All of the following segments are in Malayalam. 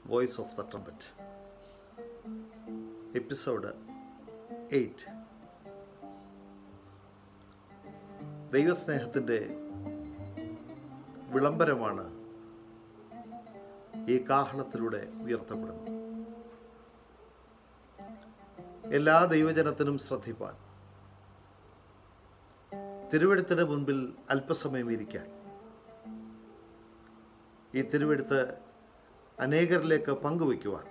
Voice of the trumpet episode eight ദൈവസ്നേഹത്തിൻ്റെ വിളംബരമാണ് ഈ കാഹളത്തിലൂടെ ഉയർത്തപ്പെടുന്നത് എല്ലാ ദൈവജനത്തിനും ശ്രദ്ധിപ്പാൻ തിരുവെടുത്തിന് മുൻപിൽ അല്പസമയം ഇരിക്കാൻ ഈ തിരുവെടുത്ത് അനേകരിലേക്ക് പങ്കുവയ്ക്കുവാൻ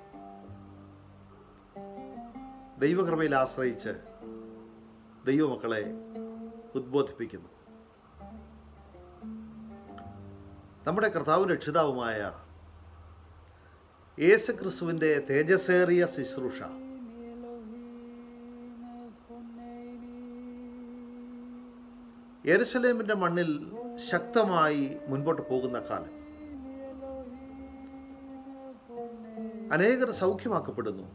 ദൈവകൃപയിൽ ആശ്രയിച്ച് ദൈവമക്കളെ ഉദ്ബോധിപ്പിക്കുന്നു നമ്മുടെ കർത്താവ് രക്ഷിതാവുമായ യേശു ക്രിസ്തുവിൻ്റെ തേജസ്സേറിയ ശുശ്രൂഷ യെരുസലേമിൻ്റെ മണ്ണിൽ ശക്തമായി മുൻപോട്ട് പോകുന്ന കാലം അനേകർ സൗഖ്യമാക്കപ്പെടുന്നു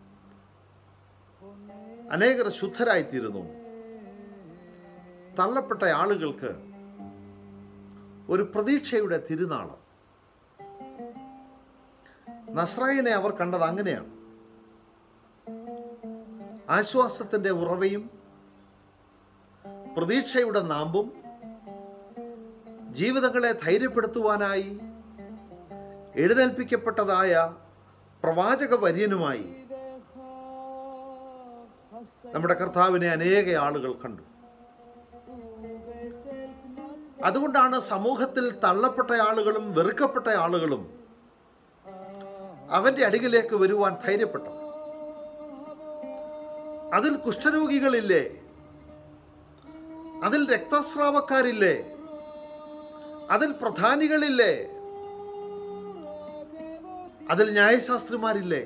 അനേകർ ശുദ്ധരായിത്തീരുന്നു തള്ളപ്പെട്ട ആളുകൾക്ക് ഒരു പ്രതീക്ഷയുടെ തിരുനാളം നസ്രായനെ അവർ കണ്ടത് അങ്ങനെയാണ് ആശ്വാസത്തിൻ്റെ ഉറവയും പ്രതീക്ഷയുടെ നാമ്പും ജീവിതങ്ങളെ ധൈര്യപ്പെടുത്തുവാനായി എഴുന്നേൽപ്പിക്കപ്പെട്ടതായ പ്രവാചക വര്യനുമായി നമ്മുടെ കർത്താവിനെ അനേക ആളുകൾ കണ്ടു അതുകൊണ്ടാണ് സമൂഹത്തിൽ തള്ളപ്പെട്ട ആളുകളും വെറുക്കപ്പെട്ട ആളുകളും അവന്റെ അടികിലേക്ക് വരുവാൻ ധൈര്യപ്പെട്ടത് അതിൽ കുഷ്ഠരോഗികളില്ലേ അതിൽ രക്തസ്രാവക്കാരില്ലേ അതിൽ പ്രധാനികളില്ലേ അതിൽ ന്യായശാസ്ത്രിമാരില്ലേ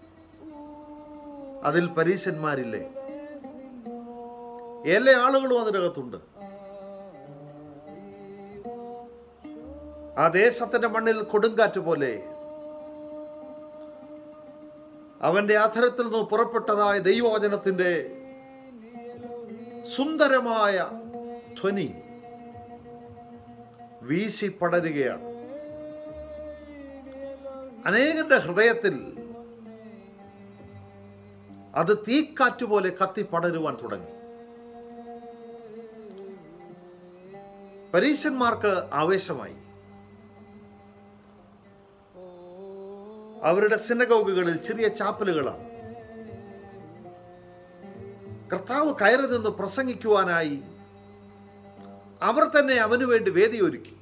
അതിൽ പരീശന്മാരില്ലേ എല്ലാ ആളുകളും അതിനകത്തുണ്ട് ആ ദേശത്തിന്റെ മണ്ണിൽ കൊടുങ്കാറ്റ് പോലെ അവന്റെ അധരത്തിൽ നിന്ന് പുറപ്പെട്ടതായ ദൈവവചനത്തിന്റെ സുന്ദരമായ ധ്വനി വീശി പടരുകയാണ് അനേകന്റെ ഹൃദയത്തിൽ അത് തീക്കാറ്റ് പോലെ കത്തി പടരുവാൻ തുടങ്ങി പരീശന്മാർക്ക് ആവേശമായി അവരുടെ സിനഗോഗുകളിൽ ചെറിയ ചാപ്പലുകളാണ് കർത്താവ് കയറി നിന്ന് പ്രസംഗിക്കുവാനായി അവർ തന്നെ അവനു വേണ്ടി വേദിയൊരുക്കി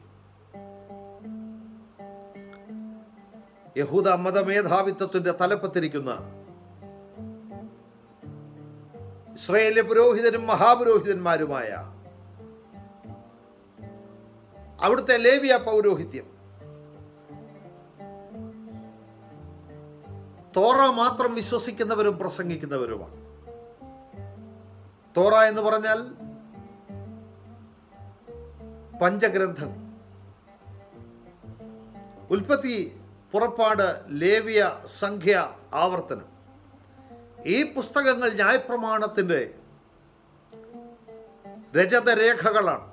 യഹൂദ മതമേധാവിത്വത്തിന്റെ തലപ്പത്തിരിക്കുന്ന ഇസ്രയേലിലെ പുരോഹിതനും മഹാപുരോഹിതന്മാരുമായ അവിടുത്തെ ലേവിയ പൗരോഹിത്യം തോറ മാത്രം വിശ്വസിക്കുന്നവരും പ്രസംഗിക്കുന്നവരുമാണ് തോറ എന്ന് പറഞ്ഞാൽ പഞ്ചഗ്രന്ഥം ഉൽപ്പത്തി പുറപ്പാട് ലേവിയ സംഖ്യ ആവർത്തനം ഈ പുസ്തകങ്ങൾ ന്യായപ്രമാണത്തിൻ്റെ രജതരേഖകളാണ്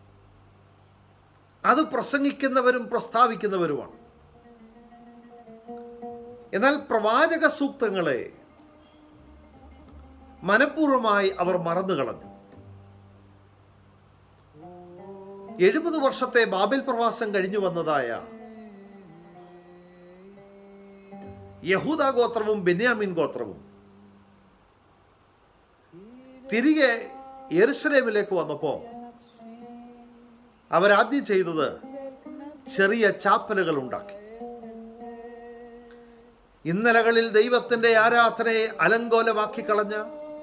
അത് പ്രസംഗിക്കുന്നവരും പ്രസ്താവിക്കുന്നവരുമാണ് എന്നാൽ പ്രവാചക സൂക്തങ്ങളെ മനഃപൂർവമായി അവർ മറന്നു കളഞ്ഞു എഴുപത് വർഷത്തെ ബാബിൽ പ്രവാസം കഴിഞ്ഞു വന്നതായ യഹൂദ ഗോത്രവും ബെന്യാമിൻ ഗോത്രവും തിരികെ യെരുസലേമിലേക്ക് വന്നപ്പോൾ അവരാദ്യം ചെയ്തത് ചെറിയ ചാപ്പലുകൾ ഉണ്ടാക്കി ഇന്നലകളിൽ ദൈവത്തിന്റെ ആരാധനയെ അലങ്കോലമാക്കി കളഞ്ഞ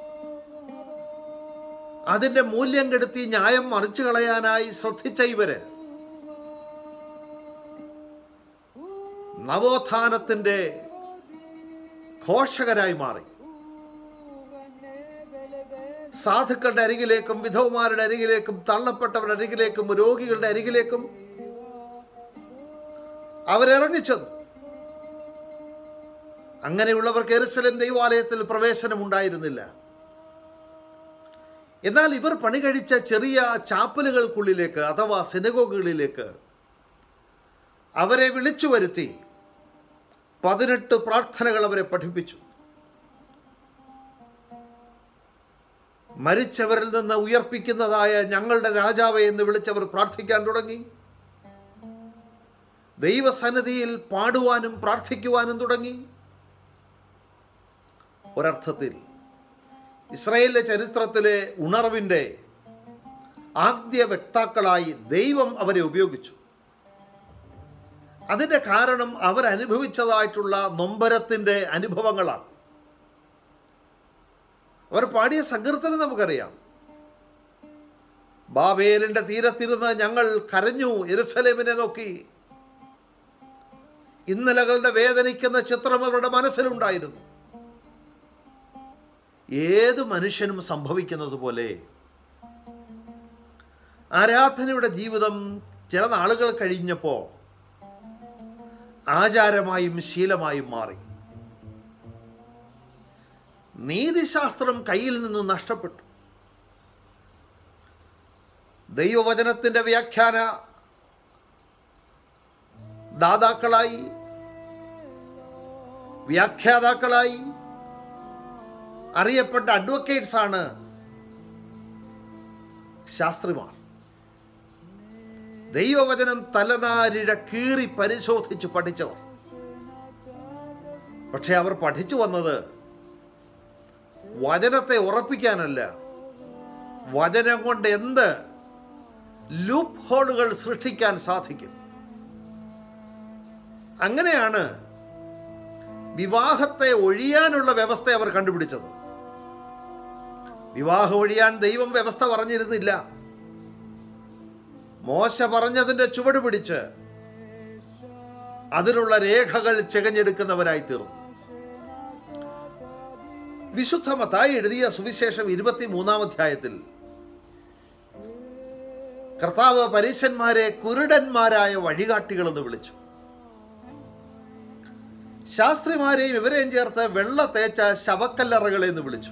അതിന്റെ മൂല്യം കെടുത്തി ന്യായം മറിച്ചു കളയാനായി ശ്രദ്ധിച്ച ഇവര് നവോത്ഥാനത്തിന്റെ ഘോഷകരായി മാറി സാധുക്കളുടെ അരികിലേക്കും വിധവമാരുടെ അരികിലേക്കും തള്ളപ്പെട്ടവരുടെ അരികിലേക്കും രോഗികളുടെ അരികിലേക്കും അവരിറങ്ങിച്ചെന്നു അങ്ങനെയുള്ളവർക്ക് എരുസലേം ദൈവാലയത്തിൽ പ്രവേശനം ഉണ്ടായിരുന്നില്ല എന്നാൽ ഇവർ പണി കഴിച്ച ചെറിയ ചാപ്പലുകൾക്കുള്ളിലേക്ക് അഥവാ സിനഗോഗുകളിലേക്ക് അവരെ വിളിച്ചു വരുത്തി പതിനെട്ട് പ്രാർത്ഥനകൾ അവരെ പഠിപ്പിച്ചു മരിച്ചവരിൽ നിന്ന് ഉയർപ്പിക്കുന്നതായ ഞങ്ങളുടെ രാജാവെ എന്ന് വിളിച്ചവർ പ്രാർത്ഥിക്കാൻ തുടങ്ങി ദൈവസന്നിധിയിൽ പാടുവാനും പ്രാർത്ഥിക്കുവാനും തുടങ്ങി ഒരർത്ഥത്തിൽ ഇസ്രായേലിലെ ചരിത്രത്തിലെ ഉണർവിൻ്റെ ആദ്യ വ്യക്താക്കളായി ദൈവം അവരെ ഉപയോഗിച്ചു അതിൻ്റെ കാരണം അവരനുഭവിച്ചതായിട്ടുള്ള നൊമ്പരത്തിൻ്റെ അനുഭവങ്ങളാണ് അവർ പാടിയ സങ്കീർത്തനം നമുക്കറിയാം ബാബേലിൻ്റെ തീരത്തിരുന്ന് ഞങ്ങൾ കരഞ്ഞു എരുസലേമിനെ നോക്കി ഇന്നലകളുടെ വേദനിക്കുന്ന ചിത്രം അവരുടെ മനസ്സിലുണ്ടായിരുന്നു ഏത് മനുഷ്യനും സംഭവിക്കുന്നത് പോലെ ആരാധനയുടെ ജീവിതം ചില നാളുകൾ കഴിഞ്ഞപ്പോൾ ആചാരമായും ശീലമായും മാറി നീതിശാസ്ത്രം കയ്യിൽ നിന്ന് നഷ്ടപ്പെട്ടു ദൈവവചനത്തിൻ്റെ വ്യാഖ്യാന ദാതാക്കളായി വ്യാഖ്യാതാക്കളായി അറിയപ്പെട്ട അഡ്വക്കേറ്റ്സ് ആണ് ശാസ്ത്രിമാർ ദൈവവചനം തലനാരിഴ കീറി പരിശോധിച്ച് പഠിച്ചവർ പക്ഷെ അവർ പഠിച്ചു വന്നത് വചനത്തെ ഉറപ്പിക്കാനല്ല വചനം കൊണ്ട് എന്ത് ലൂപ്പ് ഹോളുകൾ സൃഷ്ടിക്കാൻ സാധിക്കും അങ്ങനെയാണ് വിവാഹത്തെ ഒഴിയാനുള്ള വ്യവസ്ഥ അവർ കണ്ടുപിടിച്ചത് വിവാഹം ഒഴിയാൻ ദൈവം വ്യവസ്ഥ പറഞ്ഞിരുന്നില്ല മോശ പറഞ്ഞതിൻ്റെ ചുവട് പിടിച്ച് അതിനുള്ള രേഖകൾ ചികഞ്ഞെടുക്കുന്നവരായി തീർന്നു വിശുദ്ധ മത്തായി എഴുതിയ സുവിശേഷം ഇരുപത്തി മൂന്നാം അധ്യായത്തിൽ കർത്താവ് പരീശന്മാരെ കുരുടന്മാരായ വഴികാട്ടികളെന്ന് വിളിച്ചു ശാസ്ത്രിമാരെയും ഇവരെയും ചേർത്ത് വെള്ള തേച്ച ശവക്കല്ലറകളെന്ന് വിളിച്ചു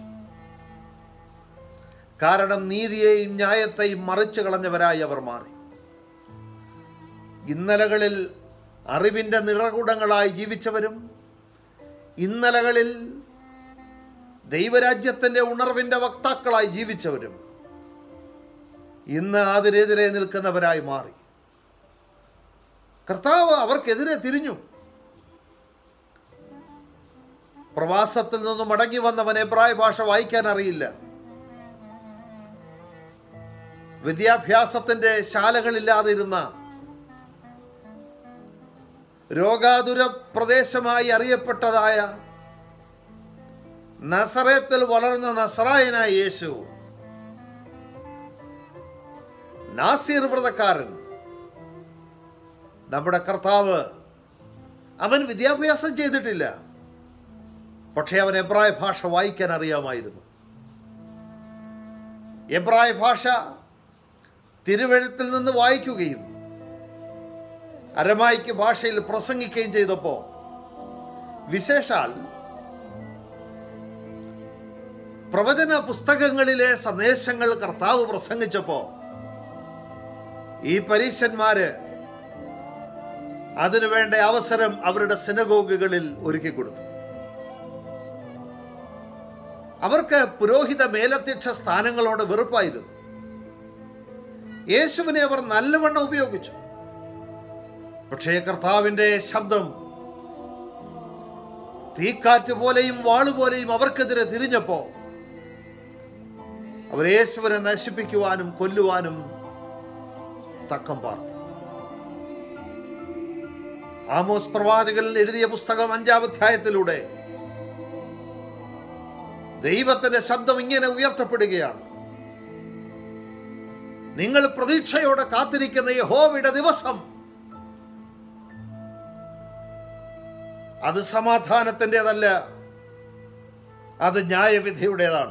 കാരണം നീതിയെയും ന്യായത്തെയും മറിച്ചു കളഞ്ഞവരായി അവർ മാറി ഇന്നലകളിൽ അറിവിൻ്റെ നിറകുടങ്ങളായി ജീവിച്ചവരും ഇന്നലകളിൽ ദൈവരാജ്യത്തിൻ്റെ ഉണർവിൻ്റെ വക്താക്കളായി ജീവിച്ചവരും ഇന്ന് അതിനെതിരെ നിൽക്കുന്നവരായി മാറി കർത്താവ് അവർക്കെതിരെ തിരിഞ്ഞു പ്രവാസത്തിൽ നിന്ന് മടങ്ങി വന്നവൻ എബ്രായ ഭാഷ വായിക്കാൻ അറിയില്ല വിദ്യാഭ്യാസത്തിൻ്റെ ശാലകളില്ലാതെ ഇരുന്ന രോഗാതുര പ്രദേശമായി അറിയപ്പെട്ടതായ നസറേത്തിൽ വളർന്ന നസറായനായ യേശു നാസീർ വ്രതക്കാരൻ നമ്മുടെ കർത്താവ് അവൻ വിദ്യാഭ്യാസം ചെയ്തിട്ടില്ല പക്ഷേ അവൻ എബ്രായ ഭാഷ വായിക്കാൻ അറിയാമായിരുന്നു എബ്രായ ഭാഷ തിരുവഴുത്തിൽ നിന്ന് വായിക്കുകയും അരമായിക്ക് ഭാഷയിൽ പ്രസംഗിക്കുകയും ചെയ്തപ്പോൾ വിശേഷാൽ പ്രവചന പുസ്തകങ്ങളിലെ സന്ദേശങ്ങൾ കർത്താവ് പ്രസംഗിച്ചപ്പോൾ ഈ പരീശന്മാര് അതിനുവേണ്ട അവസരം അവരുടെ സിനഗോഗുകളിൽ ഒരുക്കി കൊടുത്തു അവർക്ക് പുരോഹിത മേലധ്യക്ഷ സ്ഥാനങ്ങളോട് വെറുപ്പായിരുന്നു യേശുവിനെ അവർ നല്ലവണ്ണം ഉപയോഗിച്ചു പക്ഷേ കർത്താവിൻ്റെ ശബ്ദം തീക്കാറ്റ് പോലെയും വാളുപോലെയും അവർക്കെതിരെ തിരിഞ്ഞപ്പോ അവർ യേശുവിനെ നശിപ്പിക്കുവാനും കൊല്ലുവാനും തക്കം പാർത്തു ആമോസ് പ്രവാചകൻ എഴുതിയ പുസ്തകം അഞ്ചാം അധ്യായത്തിലൂടെ ദൈവത്തിന്റെ ശബ്ദം ഇങ്ങനെ ഉയർത്തപ്പെടുകയാണ് നിങ്ങൾ പ്രതീക്ഷയോടെ കാത്തിരിക്കുന്ന യഹോവയുടെ ദിവസം അത് സമാധാനത്തിൻ്റെതല്ല അത് ന്യായവിധിയുടേതാണ്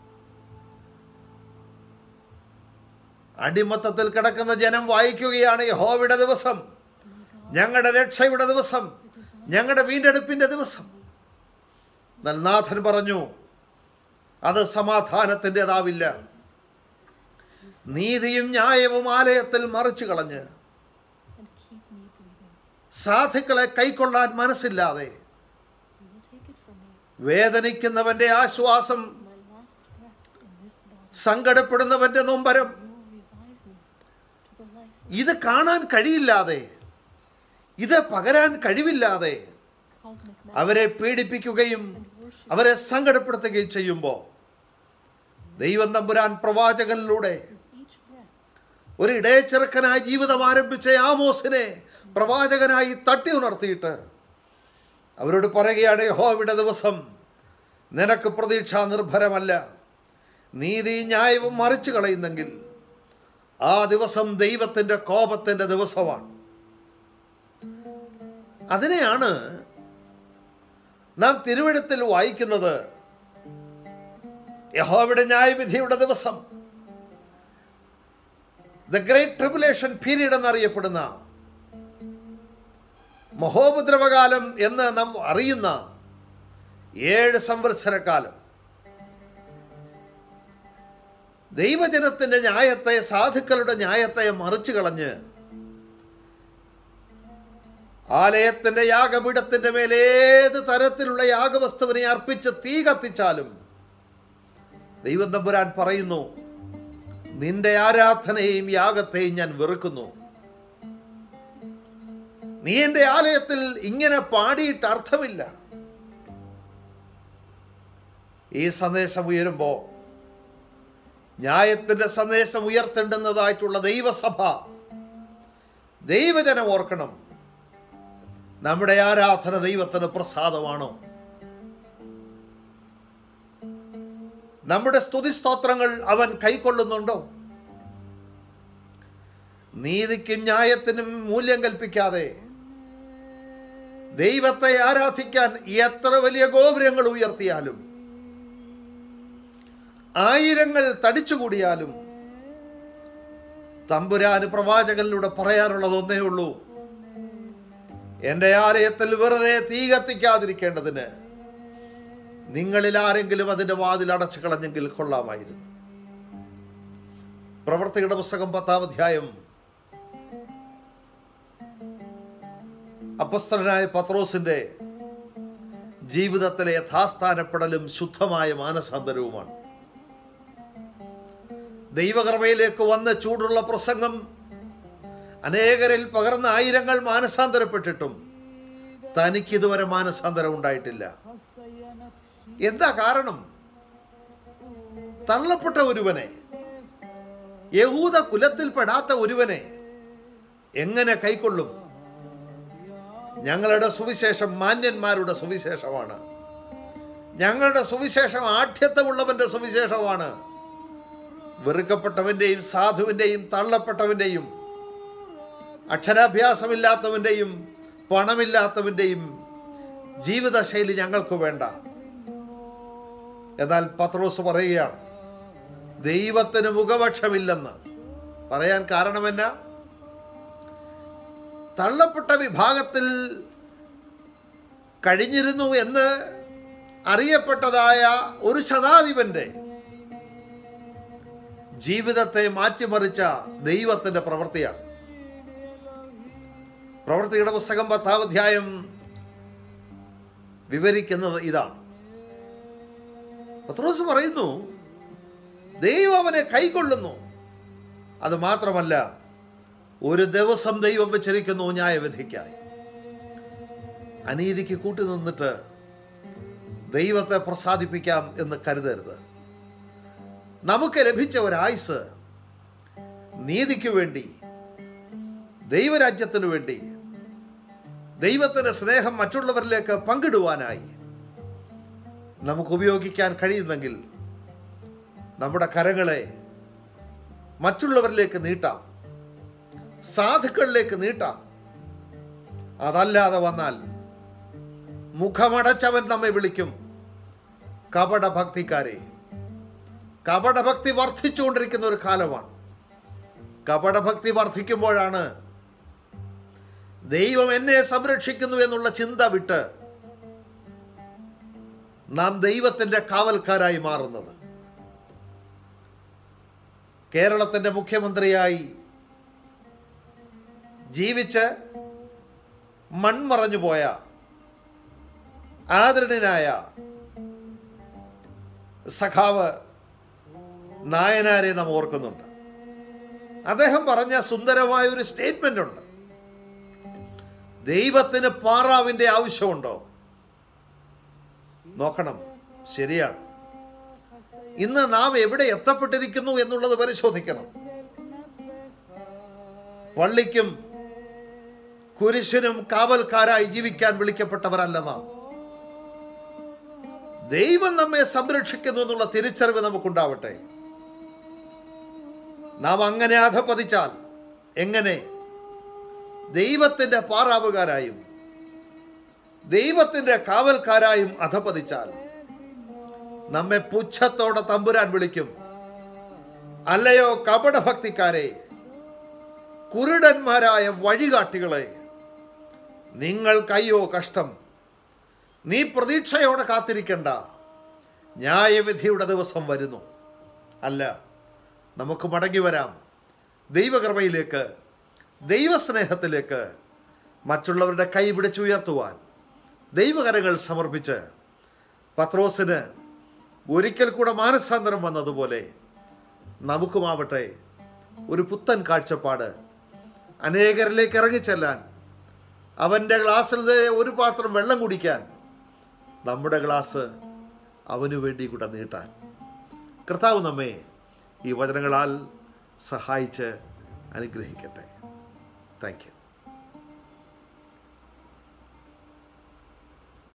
അടിമത്തത്തിൽ കിടക്കുന്ന ജനം വായിക്കുകയാണ് യഹോവയുടെ ദിവസം ഞങ്ങളുടെ രക്ഷയുടെ ദിവസം ഞങ്ങളുടെ വീണ്ടെടുപ്പിന്റെ ദിവസം എന്നാൽ നാഥൻ പറഞ്ഞു അത് സമാധാനത്തിൻ്റെതാവില്ല നീതിയും ന്യായവും ആലയത്തിൽ മറിച്ചു കളഞ്ഞ് സാധുക്കളെ കൈക്കൊള്ളാൻ മനസ്സില്ലാതെ വേദനിക്കുന്നവന്റെ ആശ്വാസം my last breath in this body. സങ്കടപ്പെടുന്നവന്റെ നൊമ്പരം Oh, revive me to the life ഇത് കാണാൻ കഴിയില്ലാതെ ഇത് പകരാൻ കഴിവില്ലാതെ cosmic man അവരെ പീഡിപ്പിക്കുകയും and worship അവരെ സങ്കടപ്പെടുത്തുകയും ചെയ്യുമ്പോൾ ദൈവം തമ്പുരാൻ പ്രവാചകനിലൂടെ each breath. ഒരു ഇടയച്ചെറുക്കനായി ജീവിതം ആരംഭിച്ച ആമോസിനെ പ്രവാചകനായി തട്ടി ഉണർത്തിയിട്ട് അവരോട് പറയുകയാണ് യഹോവയുടെ ദിവസം നിനക്ക് പ്രതീക്ഷ നിർഭരമല്ല നീതി ന്യായവും മറിച്ചു കളയുന്നെങ്കിൽ ആ ദിവസം ദൈവത്തിൻ്റെ കോപത്തിൻ്റെ ദിവസമാണ് അതിനെയാണ് നാം തിരുവിടത്തിൽ വായിക്കുന്നത് യഹോവയുടെ ന്യായവിധിയുടെ ദിവസം ദ ഗ്രേറ്റ് ട്രിബുലേഷൻ പീരീഡ് എന്നറിയപ്പെടുന്ന മഹോപദ്രവകാലം എന്ന് നാം അറിയുന്ന ഏഴ് സംവത്സരക്കാലം ദൈവജനത്തിന്റെ ന്യായത്തെ സാധുക്കളുടെ ന്യായത്തെ മറിച്ചു കളഞ്ഞ് ആലയത്തിന്റെ യാഗപീഠത്തിന്റെ മേൽ ഏത് തരത്തിലുള്ള യാഗവസ്തുവിനെ അർപ്പിച്ച് തീ കത്തിച്ചാലും ദൈവം തമ്പുരാൻ പറയുന്നു നിന്റെ ആരാധനയെയും യാഗത്തെയും ഞാൻ വെറുക്കുന്നു നീ എൻ്റെ ആലയത്തിൽ ഇങ്ങനെ പാടിയിട്ട് അർത്ഥമില്ല ഈ സന്ദേശം ഉയരുമ്പോൾ ന്യായത്തിൻ്റെ സന്ദേശം ഉയർത്തേണ്ടുന്നതായിട്ടുള്ള ദൈവസഭ ദൈവജനം ഓർക്കണം നമ്മുടെ ആരാധന ദൈവത്തിന് പ്രസാദമാണോ നമ്മുടെ സ്തുതിസ്തോത്രങ്ങൾ അവൻ കൈക്കൊള്ളുന്നുണ്ടോ നീതിക്കും ന്യായത്തിനും മൂല്യം കൽപ്പിക്കാതെ ദൈവത്തെ ആരാധിക്കാൻ എത്ര വലിയ ഗോപുരങ്ങൾ ഉയർത്തിയാലും ആയിരങ്ങൾ തടിച്ചുകൂടിയാലും തമ്പുരാന് പ്രവാചകനിലൂടെ പറയാനുള്ളത് ഒന്നേ ഉള്ളൂ എൻ്റെ ആലയത്തിൽ വെറുതെ തീ കത്തിക്കാതിരിക്കേണ്ടതിന് നിങ്ങളിൽ ആരെങ്കിലും അതിൻ്റെ വാതിൽ അടച്ചു കളഞ്ഞെങ്കിൽ കൊള്ളാമായിരുന്നു പ്രവർത്തികളുടെ പുസ്തകം പത്താം അധ്യായം അപ്പസ്തലനായ പത്രോസിന്റെ ജീവിതത്തിലെ യഥാസ്ഥാനപ്പെടലും ശുദ്ധമായ മാനസാന്തരവുമാണ് ദൈവകൃപയിലേക്ക് വന്ന ചൂടുള്ള പ്രസംഗം അനേകരിൽ പകർന്ന ആയിരങ്ങൾ മാനസാന്തരപ്പെട്ടിട്ടും തനിക്കിതുവരെ മാനസാന്തരം ഉണ്ടായിട്ടില്ല എന്താ കാരണം തള്ളപ്പെട്ട ഒരുവനെ യഹൂദ കുലത്തിൽപ്പെടാത്ത ഒരുവനെ എങ്ങനെ കൈക്കൊള്ളും ഞങ്ങളുടെ സുവിശേഷം മാന്യന്മാരുടെ സുവിശേഷമാണ് ഞങ്ങളുടെ സുവിശേഷം ആഠ്യത്വമുള്ളവന്റെ സുവിശേഷമാണ് വെറുക്കപ്പെട്ടവന്റെയും സാധുവിൻ്റെയും തള്ളപ്പെട്ടവന്റെയും അക്ഷരാഭ്യാസമില്ലാത്തവന്റെയും പണമില്ലാത്തവന്റെയും ജീവിതശൈലി ഞങ്ങൾക്ക് വേണ്ട എന്നാൽ പത്രോസ് പറയുകയാണ് ദൈവത്തിന് മുഖപക്ഷമില്ലെന്ന് പറയാൻ കാരണമെന്നാ തള്ളപ്പെട്ട വിഭാഗത്തിൽ കഴിഞ്ഞിരുന്നു എന്ന് അറിയപ്പെട്ടതായ ഒരു ശതാധിപന്റെ ജീവിതത്തെ മാറ്റിമറിച്ച ദൈവത്തിന്റെ പ്രവൃത്തിയാണ് പ്രവൃത്തിയുടെ പുസ്തകം പത്താം അധ്യായം വിവരിക്കുന്നത് ഇതാണ് പത്രോസ് പറയുന്നു ദൈവം അവനെ കൈക്കൊള്ളുന്നു അത് മാത്രമല്ല ഒരു ദിവസം ദൈവം വെച്ചിരിക്കുന്നു ന്യായവിധിക്കായി അനീതിക്ക് കൂട്ടുനിന്നിട്ട് ദൈവത്തെ പ്രസാദിപ്പിക്കാം എന്ന് കരുതരുത് നമുക്ക് ലഭിച്ച ഒരായുസ് നീതിക്ക് വേണ്ടി ദൈവരാജ്യത്തിനു വേണ്ടി ദൈവത്തിൻ്റെ സ്നേഹം മറ്റുള്ളവരിലേക്ക് പങ്കിടുവാനായി നമുക്ക് ഉപയോഗിക്കാൻ കഴിയുന്നെങ്കിൽ നമ്മുടെ കരങ്ങളെ മറ്റുള്ളവരിലേക്ക് നീട്ടാം സാധുക്കളിലേക്ക് നീട്ടാം അതല്ലാതെ വന്നാൽ മുഖമടച്ചവൻ നമ്മെ വിളിക്കും കപടഭക്തിക്കാരെ കപടഭക്തി വർദ്ധിച്ചുകൊണ്ടിരിക്കുന്ന ഒരു കാലമാണ് കപടഭക്തി വർദ്ധിക്കുമ്പോഴാണ് ദൈവം എന്നെ സംരക്ഷിക്കുന്നു എന്നുള്ള ചിന്ത വിട്ട് നാം ദൈവത്തിൻ്റെ കാവൽക്കാരായി മാറുന്നത് കേരളത്തിൻ്റെ മുഖ്യമന്ത്രിയായി ജീവിച്ച് മൺമറഞ്ഞു പോയ ആദരണീയനായ സഖാവ് നായനാരെ നാം ഓർക്കുന്നുണ്ട് അദ്ദേഹം പറഞ്ഞ സുന്ദരമായ ഒരു സ്റ്റേറ്റ്മെന്റ് ഉണ്ട് ദൈവത്തിന് പാറാവിന്റെ ആവശ്യമുണ്ടോ നോക്കണം ശരിയാണ് ഇന്ന് നാം എവിടെ എത്തപ്പെട്ടിരിക്കുന്നു എന്നുള്ളത് പരിശോധിക്കണം പള്ളിക്കും കുരിശിനും കാവൽക്കാരായി ജീവിക്കാൻ വിളിക്കപ്പെട്ടവരല്ല നാം ദൈവം നമ്മെ സംരക്ഷിക്കുന്നു എന്നുള്ള തിരിച്ചറിവ് നമുക്കുണ്ടാവട്ടെ നാം അങ്ങനെ അധപ്പതിച്ചാൽ എങ്ങനെ ദൈവത്തിൻ്റെ പാറാവുകാരായും ദൈവത്തിൻ്റെ കാവൽക്കാരായും അധപ്പതിച്ചാൽ നമ്മെ പുച്ഛത്തോടെ തമ്പുരാൻ വിളിക്കും അല്ലയോ കപടഭക്തിക്കാരെ കുരുടന്മാരായ വഴികാട്ടികളെ നിങ്ങൾക്കയ്യോ കഷ്ടം നീ പ്രതീക്ഷയോടെ കാത്തിരിക്കണ്ട ന്യായവിധിയുടെ ദിവസം വരുന്നു അല്ല നമുക്ക് മടങ്ങി വരാം ദൈവകൃപയിലേക്ക് ദൈവസ്നേഹത്തിലേക്ക് മറ്റുള്ളവരുടെ കൈ പിടിച്ചുയർത്തുവാൻ ദൈവകരങ്ങൾ സമർപ്പിച്ച് പത്രോസിന് ഒരിക്കൽ കൂടെ മാനസാന്തരം വന്നതുപോലെ നമുക്കുമാവട്ടെ ഒരു പുത്തൻ കാഴ്ചപ്പാട് അനേകരിലേക്ക് ഇറങ്ങിച്ചെല്ലാൻ അവൻ്റെ ഗ്ലാസ്സിൽ ദേ ഒരു പാത്രം വെള്ളം കുടിക്കാൻ നമ്മുടെ ഗ്ലാസ് അവനു വേണ്ടി കൂടെ നീട്ടാൻ കർത്താവ് നമ്മെ ഈ വചനങ്ങളാൽ സഹായിച്ച് അനുഗ്രഹിക്കട്ടെ താങ്ക് യു